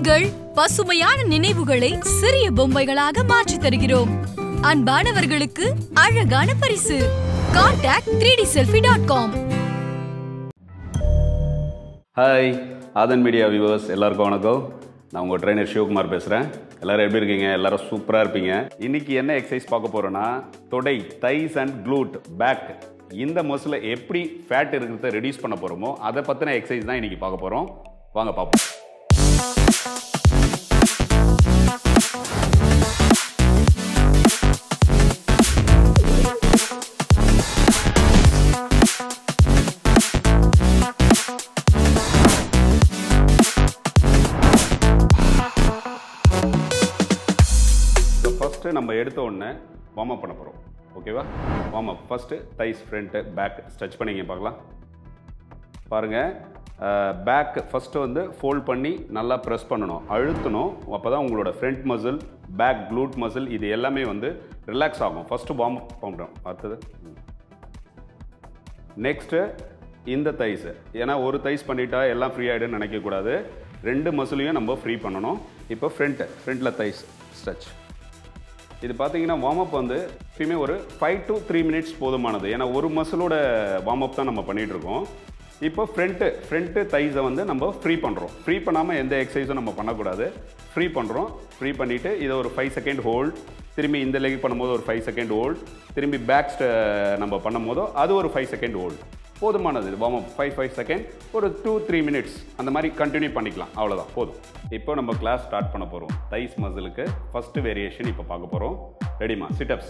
உங்கள் பசுமையான நினைவுகளை சிறிய பொம்மைகளாக மாற்றித் தருகிறோம் அன்பானவர்களுக்கு அழகான பரிசு contact three D selfie dot com hi Aadhan Media viewers எல்லாருக்கும் வணக்கம் நான் உங்கள் ட்ரைனர் சிவகுமார் பேசுகிறேன் எல்லாரும் எப்படி இருக்கீங்க எல்லாரும் சூப்பராக இருப்பீங்க இன்னைக்கு என்ன எக்ஸசைஸ் பார்க்க போகிறோன்னா தொடை தைஸ் அண்ட் க்ளூட் பேக் இந்த மசில் எப்படி ஃபேட் இருக்கிறத ரெடியூஸ் பண்ண போகிறோமோ அதை பற்றின எக்ஸசைஸ் தான் இன்னைக்கு பார்க்க போகிறோம் வாங்க பார்ப்போம் ஸோ ஃபஸ்ட்டு நம்ம எடுத்த உடனே வார்ம் அப் பண்ண போகிறோம் ஓகேவா warm up first thighs front back stretch பண்ணிங்க பார்க்கலாம் பாருங்கள் பேக் ஃபஸ்ட்டு வந்து ஃபோல்ட் பண்ணி நல்லா ப்ரெஸ் பண்ணணும் அழுத்தணும் அப்போ தான் உங்களோட front muscle back glute muscle இது எல்லாமே வந்து ரிலாக்ஸ் ஆகும் ஃபஸ்ட்டு வார்ம் அப் பண்ணுறோம் அடுத்தது நெக்ஸ்ட்டு இந்த தைஸ் ஏன்னா ஒரு தைஸ் பண்ணிட்டா எல்லாம் ஃப்ரீ ஆகிடுன்னு நினைக்கக்கூடாது ரெண்டு மசிலையும் நம்ம ஃப்ரீ பண்ணணும் இப்போ ஃப்ரண்ட்டு ஃப்ரண்ட்டில் தைஸ் ஸ்ட்ரெச் இது பார்த்தீங்கன்னா வார்ம் அப் வந்து எப்பயுமே ஒரு ஃபைவ் டு த்ரீ மினிட்ஸ் போதுமானது ஏன்னா ஒரு மசிலோட வார்ம் அப் தான் நம்ம பண்ணிகிட்டு இருக்கோம் இப்போ ஃப்ரண்ட்டு ஃப்ரண்ட்டு தைஸை வந்து நம்ம ஃப்ரீ பண்ணுறோம் ஃப்ரீ பண்ணாமல் எந்த எக்ஸசைஸும் நம்ம பண்ணக்கூடாது ஃப்ரீ பண்ணுறோம் ஃப்ரீ பண்ணிவிட்டு இதை ஒரு ஃபைவ் செகண்ட் ஹோல்ட் திரும்பி இந்த லெக் பண்ணும்போது ஒரு ஃபைவ் செகண்ட் ஹோல்ட் திரும்பி பேக் நம்ம பண்ணும்போதோ அது ஒரு ஃபைவ் செகண்ட் ஹோல்ட் போதுமானது இது warm up five five second ஒரு டூ த்ரீ மினிட்ஸ் அந்த மாதிரி கண்டினியூ பண்ணிக்கலாம் அவ்வளோதான் போதும் இப்போ நம்ம கிளாஸ் ஸ்டார்ட் பண்ண போகிறோம் தைஸ் மசிலுக்கு ஃபஸ்ட்டு வேரியேஷன் இப்போ பார்க்க போகிறோம் ரெடிமா சிட்டப்ஸ்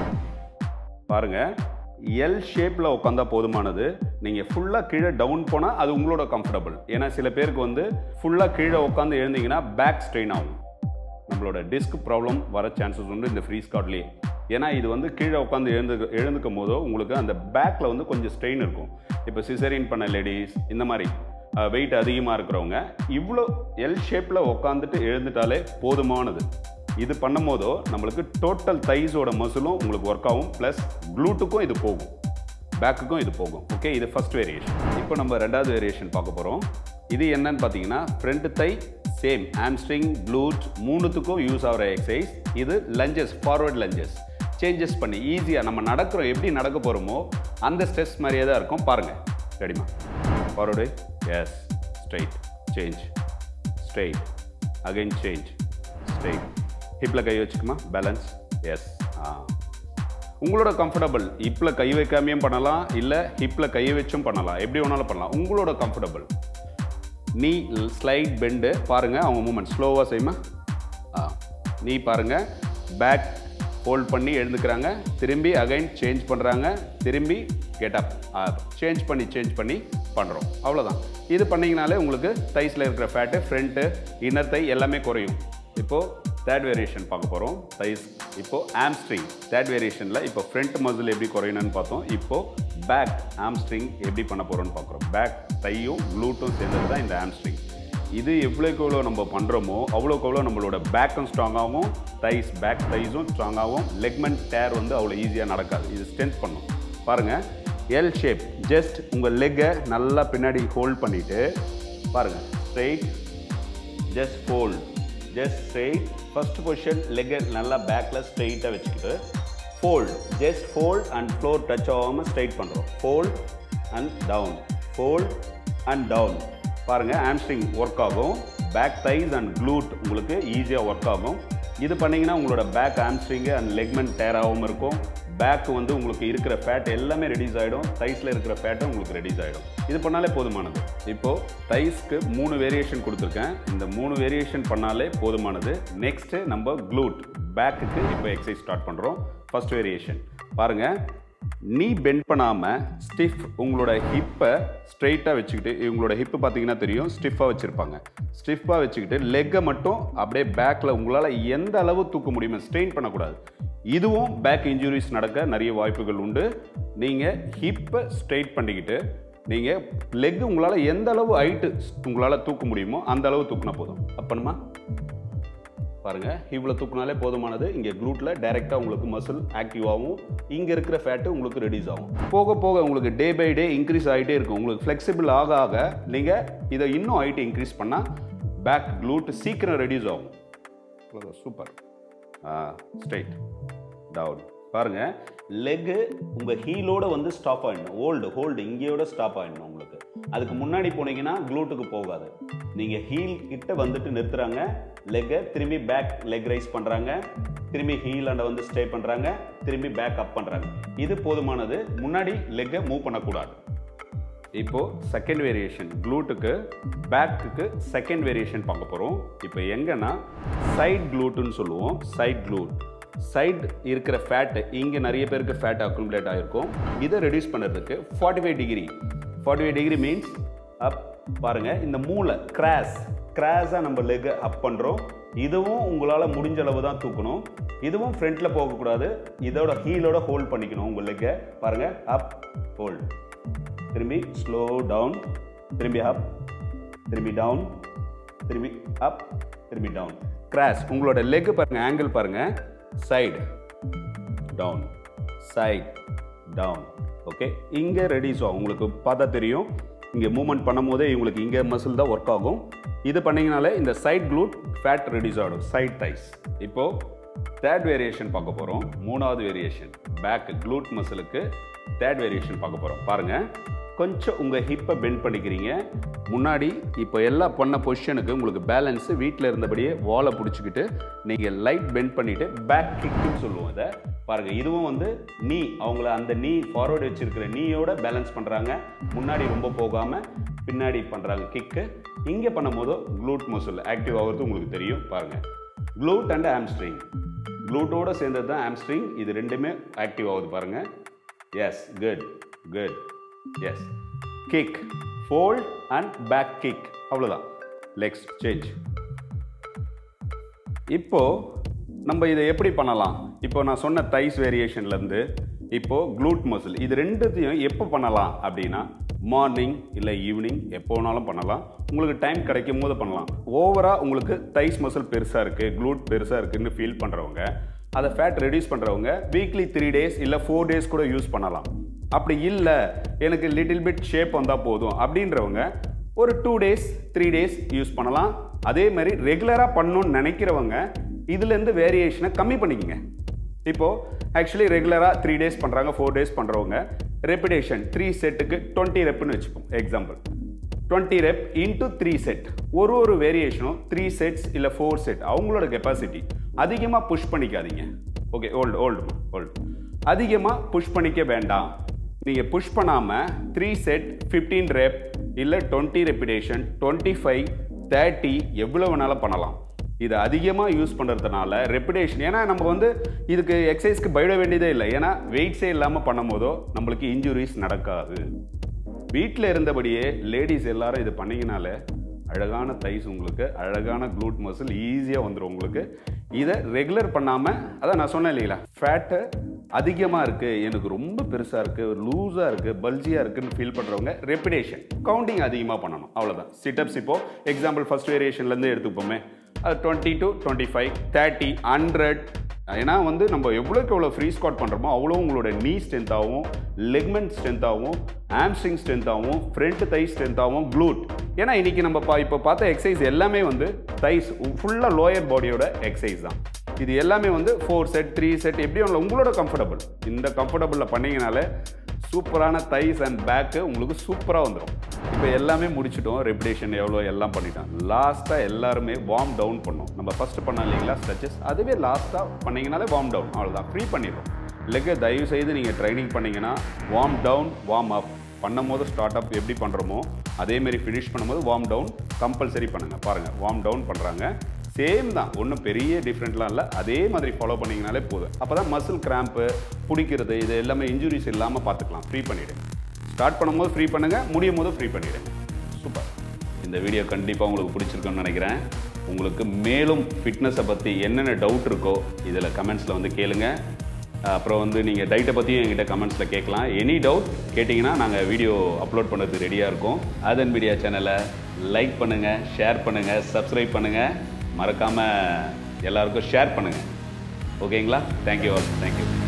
பாருங்கள் எல் ஷேப்பில் உட்காந்தா போதுமானது நீங்கள் ஃபுல்லாக கீழே டவுன் போனால் அது உங்களோட கம்ஃபர்டபுள் ஏன்னா சில பேருக்கு வந்து ஃபுல்லாக கீழே உட்காந்து எழுந்தீங்கன்னா பேக் ஸ்ட்ரெயின் ஆகும் நம்மளோட டிஸ்க் ப்ராப்ளம் வர சான்சஸ் உண்டு இந்த ஃப்ரீ ஸ்காட்லேயே ஏன்னா இது வந்து கீழே உட்காந்து எழுந்து எழுந்துக்கும் போதோ உங்களுக்கு அந்த பேக்கில் வந்து கொஞ்சம் ஸ்ட்ரெயின் இருக்கும் இப்போ சிசரின் பண்ண லேடிஸ் இந்த மாதிரி வெயிட் அதிகமாக இருக்கிறவங்க இவ்வளோ எல் ஷேப்பில் உட்காந்துட்டு எழுந்துட்டாலே போதுமானது இது பண்ணும்போதோ நம்மளுக்கு டோட்டல் தைஸோட மசிலும் உங்களுக்கு ஒர்க் ஆகும் ப்ளஸ் க்ளூட்டுக்கும் இது போகும் பேக்குக்கும் இது போகும் ஓகே இது ஃபர்ஸ்ட் வேரியேஷன் இப்போ நம்ம ரெண்டாவது வேரியேஷன் பார்க்க போகிறோம் இது என்னன்னு பார்த்தீங்கன்னா front thigh same hamstring glute மூணுத்துக்கும் யூஸ் ஆகிற எக்ஸசைஸ் இது லஞ்சஸ் ஃபார்வர்ட் லஞ்சஸ் சேஞ்சஸ் பண்ணி ஈஸியாக நம்ம நடக்கிறோம் எப்படி நடக்க போகிறோமோ அந்த ஸ்ட்ரெஸ் மாதிரியே தான் இருக்கும் பாருங்கள் ரெடிமா forward yes straight change straight again change straight ஹிப்பில் கை வச்சுக்குமா பேலன்ஸ் எஸ் ஆ உங்களோட கம்ஃபர்டபுள் ஹிப்பில் கை வைக்காமையும் பண்ணலாம் இல்லை ஹிப்பில் கை வச்சும் பண்ணலாம் எப்படி வேணாலும் பண்ணலாம் உங்களோட கம்ஃபர்டபுள் நீ ஸ்லைட் பெண்டு பாருங்கள் அவங்க மூமெண்ட் ஸ்லோவாக செய்யுமா ஆ நீ பாருங்கள் பேக் ஹோல்ட் பண்ணி எழுந்துக்கிறாங்க திரும்பி அகைன் சேஞ்ச் பண்ணுறாங்க திரும்பி கெட்டப் சேஞ்ச் பண்ணி சேஞ்ச் பண்ணி பண்ணுறோம் அவ்வளோதான் இது பண்ணிங்கனாலே உங்களுக்கு தைஸில் இருக்கிற ஃபேட்டு ஃப்ரண்ட்டு இன்னர் தை எல்லாமே குறையும் இப்போது தேர்ட் வேரியேஷன் பார்க்க போகிறோம் தைஸ் இப்போது ஆம்ஸ்ட்ரிங் தேர்ட் வேரியேஷனில் இப்போ ஃப்ரண்ட் மசில் எப்படி குறையணும்னு பார்த்தோம் இப்போது பேக் ஆம்ஸ்ட்ரிங் எப்படி பண்ண போகிறோம்னு பார்க்குறோம் பேக் தையும் க்ளூட்டும் சேர்ந்தது தான் இந்த ஆம்ஸ்ட்ரிங் இது எவ்வளோக்கு எவ்வளோ நம்ம பண்ணுறோமோ அவ்வளோக்கு எவ்வளோ நம்மளோட பேக்கும் ஸ்ட்ராங்காகவும் தைஸ் பேக் தைஸும் ஸ்ட்ராங்காகவும் லெக்மெண்ட் டேர் வந்து அவ்வளோ ஈஸியாக நடக்காது இது ஸ்ட்ரென்த் பண்ணும் பாருங்கள் எல் ஷேப் ஜஸ்ட் உங்கள் லெக்கை நல்லா பின்னாடி ஹோல்ட் பண்ணிவிட்டு பாருங்கள் straight just fold just straight first position லெக்கை நல்லா பேக்கில் ஸ்ட்ரெயிட்டாக வச்சுக்கிட்டு fold just fold and floor touch ஆகாமல் ஸ்ட்ரைட் பண்ணுறோம் fold and down fold and down பாருங்கள் ஆம்ஸ்ட்ரிங் ஒர்க் ஆகும் பேக் தைஸ் அண்ட் க்ளூட் உங்களுக்கு ஈஸியாக ஒர்க் ஆகும் இது பண்ணிங்கன்னா உங்களோட back hamstring and ligament tear ஆகாமல் இருக்கும் பேக் வந்து உங்களுக்கு இருக்கிற ஃபேட் எல்லாமே ரெடியூஸ் ஆகிடும் தைஸில் இருக்கிற ஃபேட்டும் உங்களுக்கு ரெடியூஸ் ஆகிடும் இது பண்ணாலே போதுமானது இப்போது தைஸ்க்கு மூணு வேரியேஷன் கொடுத்துருக்கேன் இந்த மூணு வேரியேஷன் பண்ணாலே போதுமானது நெக்ஸ்ட்டு நம்ம க்ளூட் பேக்குக்கு இப்போ எக்ஸசைஸ் ஸ்டார்ட் பண்ணுறோம் ஃபர்ஸ்ட் வேரியேஷன் பாருங்கள் நீ பெண்ட் பண்ணாமல் ஸ்டிஃப் உங்களோட ஹிப்பை ஸ்ட்ரைட்டாக வச்சுக்கிட்டு இவங்களோட ஹிப்பு பார்த்தீங்கன்னா தெரியும் ஸ்டிஃபாக வச்சுருப்பாங்க ஸ்டிஃபாக வச்சுக்கிட்டு லெக்கை மட்டும் அப்படியே பேக்கில் உங்களால் எந்த அளவு தூக்க முடியுமோ ஸ்ட்ரெயின் பண்ணக்கூடாது இதுவும் பேக் இன்ஜுரிஸ் நடக்க நிறைய வாய்ப்புகள் உண்டு நீங்கள் ஹிப்பை ஸ்ட்ரைட் பண்ணிக்கிட்டு நீங்கள் லெக் உங்களால் எந்த அளவு ஹைட்டு உங்களால் தூக்க முடியுமோ அந்த அளவு தூக்குனா போதும் அப்பணுமா பாருங்க இவ்வளோ தூக்குனாலே போதுமானது இங்கே க்ளூட்டில் டைரெக்டாக உங்களுக்கு மசில் ஆக்டிவ் ஆகும் இங்கே இருக்கிற ஃபேட்டு உங்களுக்கு ரெடியூஸ் ஆகும் போக போக உங்களுக்கு டே பை டே இன்க்ரீஸ் ஆகிட்டே இருக்கும் உங்களுக்கு ஃப்ளெக்சிபிள் ஆக ஆக நீங்கள் இதை இன்னும் ஹைட்டு இன்க்ரீஸ் பண்ணால் பேக் க்ளூட் சீக்கிரம் ரெடியூஸ் ஆகும் அவ்வளோதான் சூப்பர் ஸ்ட்ரைட் டவுன் பாருங்க லெக்கு உங்கள் ஹீலோட வந்து ஸ்டாப் ஆகிடணும் ஹோல்டு ஹோல்டு இங்கேயோட ஸ்டாப் ஆகிடணும் உங்களுக்கு அதுக்கு முன்னாடி போனீங்கன்னா க்ளூட்டுக்கு போகாது நீங்கள் ஹீல் கிட்ட வந்துட்டு நிறுத்துறாங்க லெக்கை திரும்பி பேக் லெக் ரைஸ் பண்ணுறாங்க திரும்பி ஹீல் அண்டை வந்து ஸ்டே பண்ணுறாங்க திரும்பி பேக் அப் பண்ணுறாங்க இது போதுமானது முன்னாடி லெக்கை மூவ் பண்ணக்கூடாது இப்போ செகண்ட் வேரியேஷன் க்ளூட்டுக்கு பேக்குக்கு செகண்ட் வேரியேஷன் பார்க்க போகிறோம் இப்போ எங்கன்னா சைட் க்ளூட்டுன்னு சொல்லுவோம் சைட் க்ளூட் சைட் இருக்கிற ஃபேட்டு இங்கே நிறைய பேருக்கு ஃபேட் அக்குமுலேட் ஆகிருக்கும் இதை ரெடியூஸ் பண்ணுறதுக்கு forty five degree forty five degree means up பாருங்கள் இந்த மூளை கிராஸ் கிராஸாக நம்ம லெக் அப் பண்ணுறோம் இதுவும் உங்களால் முடிஞ்ச அளவு தான் தூக்கணும் இதுவும் ஃப்ரண்ட்டில் போகக்கூடாது இதோட ஹீலோட ஹோல்ட் பண்ணிக்கணும் உங்கள் லெக்கை பாருங்கள் அப் ஹோல்ட் திரும்பி ஸ்லோ டவுன் திரும்பி அப் திரும்பி டவுன் திரும்பி அப் திரும்பி டவுன் கிராஷ் உங்களோட லெக் பாருங்க ஆங்கிள் பாருங்க side down side down okay இங்கே ரெடியூஸ் ஆகும் உங்களுக்கு பார்த்தா தெரியும் இங்கே மூவ்மெண்ட் பண்ணும்போதே உங்களுக்கு இங்கே மசில் தான் ஒர்க் ஆகும் இது பண்ணீங்கனாலே இந்த சைட் க்ளூட் ஃபேட் ரெடியூஸ் ஆகிடும் சைட் தைஸ் இப்போது தேர்ட் வேரியேஷன் பார்க்க போகிறோம் மூணாவது வேரியேஷன் பேக் க்ளூட் மசிலுக்கு தேர்ட் வேரியேஷன் பார்க்க போகிறோம் பாருங்கள் கொஞ்சம் உங்கள் ஹிப்பை பெண்ட் பண்ணிக்கிறீங்க முன்னாடி இப்போ எல்லாம் பண்ண பொசிஷனுக்கு உங்களுக்கு பேலன்ஸு வீட்டில் இருந்தபடியே வாலை பிடிச்சிக்கிட்டு நீங்கள் லைட் பெண்ட் பண்ணிவிட்டு பேக் கிக்குன்னு சொல்லுவோம் இதை பாருங்கள் இதுவும் வந்து நீ அவங்கள அந்த நீ ஃபார்வர்டு வச்சிருக்கிற நீயோட பேலன்ஸ் பண்ணுறாங்க முன்னாடி ரொம்ப போகாமல் பின்னாடி பண்ணுறாங்க கிக்கு இங்கே பண்ணும்போது க்ளூட் மசில் ஆக்டிவ் ஆகிறது உங்களுக்கு தெரியும் பாருங்கள் க்ளூட் அண்ட் ஆம்ஸ்ட்ரிங் க்ளூட்டோட சேர்ந்தது தான் ஆம்ஸ்ட்ரிங் இது ரெண்டுமே ஆக்டிவ் ஆகுது பாருங்கள் yes good good yes kick fold and back kick அவ்வளோதான் லெக்ஸ் சேஞ்ச் இப்போ நம்ம இதை எப்படி பண்ணலாம் இப்போ நான் சொன்ன தைஸ் வேரியேஷன்லேருந்து இப்போ க்ளூட் மசில் இது ரெண்டுத்தையும் எப்போ பண்ணலாம் அப்படின்னா மார்னிங் இல்லை ஈவினிங் எப்போ வேணாலும் பண்ணலாம் உங்களுக்கு டைம் கிடைக்கும் போது பண்ணலாம் ஓவராக உங்களுக்கு தைஸ் மசில் பெருசாக இருக்குது க்ளூட் பெருசாக இருக்குன்னு ஃபீல் பண்ணுறவங்க அதை ஃபேட் ரெடியூஸ் பண்ணுறவங்க வீக்லி த்ரீ டேஸ் இல்லை ஃபோர் டேஸ் கூட யூஸ் பண்ணலாம் அப்படி இல்லை எனக்கு லிட்டில் பிட் ஷேப் வந்தால் போதும் அப்படின்றவங்க ஒரு two days three days use பண்ணலாம் அதே மாதிரி ரெகுலராக பண்ணணும்னு நினைக்கிறவங்க இதுலேருந்து வேரியேஷனை கம்மி பண்ணிக்கங்க இப்போது ஆக்சுவலி ரெகுலராக த்ரீ டேஸ் பண்ணுறாங்க ஃபோர் டேஸ் பண்ணுறவங்க ரெப்பிடேஷன் த்ரீ செட்டுக்கு டுவெண்ட்டி ரெப்புன்னு வச்சுப்போம் example twenty rep into three set ஒரு ஒரு வேரியேஷனும் த்ரீ செட்ஸ் இல்லை ஃபோர் செட் அவங்களோட கெப்பாசிட்டி அதிகமாக புஷ் பண்ணிக்காதீங்க ஓகே ஓல்டு ஓல்டுமா ஓல்டு அதிகமாக புஷ் பண்ணிக்க வேண்டாம் நீங்கள் புஷ் பண்ணாமல் த்ரீ செட் ஃபிஃப்டீன் ரெப் இல்லை twenty repetition twenty five thirty எவ்வளோ வேணாலும் பண்ணலாம் இது அதிகமாக யூஸ் பண்ணுறதுனால ரெப்புடேஷன் ஏன்னா நம்ம வந்து இதுக்கு எக்ஸசைஸ்க்கு பயப்பட வேண்டியதே இல்லை ஏன்னா வெயிட்ஸே இல்லாமல் பண்ணும் போதோ நம்மளுக்கு இன்ஜுரிஸ் நடக்காது வீட்டில் இருந்தபடியே லேடிஸ் எல்லாரும் இது பண்ணீங்கனாலே அழகான தைஸ் உங்களுக்கு அழகான க்ளூட் மசில் ஈஸியாக வந்துடும் உங்களுக்கு இதை ரெகுலர் பண்ணாமல் அதான் நான் சொன்னேன் இல்லைங்களா ஃபேட்டு அதிகமாக இருக்குது எனக்கு ரொம்ப பெருசாக இருக்குது லூஸாக இருக்குது பல்ஜியாக இருக்குன்னு ஃபீல் பண்ணுறவங்க ரெப்பிடேஷன் கவுண்டிங் அதிகமாக பண்ணணும் அவ்வளோதான் சிட்டப்ஸ் இப்போது எக்ஸாம்பிள் ஃபஸ்ட் வேரியேஷன்லேருந்து எடுத்துப்போமே அது twenty to twenty five thirty hundred ஏன்னா வந்து நம்ம எவ்வளோக்கு எவ்வளோ ஃப்ரீ ஸ்காட் பண்ணுறோமோ அவ்வளோ உங்களோட நீ ஸ்ட்ரென்த்தாகவும் லெக்மெண்ட் ஸ்ட்ரென்த்தாகவும் ஆம்ஸ்ட்ரிங் ஸ்ட்ரென்த்தாகவும் ஃப்ரண்ட் தை ஸ்ட்ரென்த்தாகவும் க்ளூட் ஏன்னா இன்றைக்கி நம்ம பா இப்போ பார்த்த எக்ஸசைஸ் எல்லாமே வந்து தைஸ் ஃபுல்லாக லோயர் பாடியோட எக்ஸசைஸ் தான் இது எல்லாமே வந்து ஃபோர் செட் த்ரீ செட் எப்படி ஒன்று உங்களோட கம்ஃபர்டபுள் இந்த கம்ஃபர்டபுளில் பண்ணீங்கனாலே சூப்பரான தைஸ் அண்ட் பேக்கு உங்களுக்கு சூப்பராக வந்துடும் இப்போ எல்லாமே முடிச்சிட்டோம் ரெப்புடேஷன் எவ்வளோ எல்லாம் பண்ணிட்டோம் லாஸ்ட்டாக எல்லாருமே வார்ம் டவுன் பண்ணோம் நம்ம ஃபஸ்ட்டு பண்ணோம் இல்லைங்களா ஸ்ட்ரெச்சஸ் அதுவே லாஸ்ட்டாக பண்ணீங்கனாலே வார்ம் டவுன் அவ்வளோதான் ஃப்ரீ பண்ணிடுறோம் லெக்கை தயவு செய்து நீங்கள் ட்ரைனிங் பண்ணீங்கன்னா வார்ம் டவுன் வார்ம் அப் பண்ணும் போது ஸ்டார்ட் அப் எப்படி பண்ணுறோமோ அதேமாரி ஃபினிஷ் பண்ணும்போது வார்ம் டவுன் கம்பல்சரி பண்ணுங்கள் பாருங்கள் வார்ம் டவுன் பண்ணுறாங்க சேம் தான் ஒன்றும் பெரிய டிஃப்ரெண்ட்லாம் இல்லை அதே மாதிரி ஃபாலோ பண்ணிங்கனாலே போதும் அப்போ தான் மசில் கிராம்ப்பு பிடிக்கிறது இது எல்லாமே இன்ஜுரிஸ் இல்லாமல் பார்த்துக்கலாம் ஃப்ரீ பண்ணிவிடுங்க ஸ்டார்ட் பண்ணும்போது ஃப்ரீ பண்ணுங்கள் முடியும் போது ஃப்ரீ பண்ணிவிடுங்க சூப்பர் இந்த வீடியோ கண்டிப்பாக உங்களுக்கு பிடிச்சிருக்குன்னு நினைக்கிறேன் உங்களுக்கு மேலும் ஃபிட்னஸை பற்றி என்னென்ன டவுட் இருக்கோ இதில் கமெண்ட்ஸில் வந்து கேளுங்க அப்புறம் வந்து நீங்கள் டயட்டை பற்றியும் என்கிட்ட கமெண்ட்ஸில் கேட்கலாம் எனி டவுட் கேட்டிங்கன்னா நாங்கள் வீடியோ அப்லோட் பண்ணுறதுக்கு ரெடியாக இருக்கோம் அதன் மீடியா சேனலை லைக் பண்ணுங்கள் ஷேர் பண்ணுங்கள் சப்ஸ்கிரைப் பண்ணுங்கள் மறக்காமல் எல்லாருக்கும் ஷேர் பண்ணுங்கள் ஓகேங்களா தேங்க்யூ தேங்க்யூ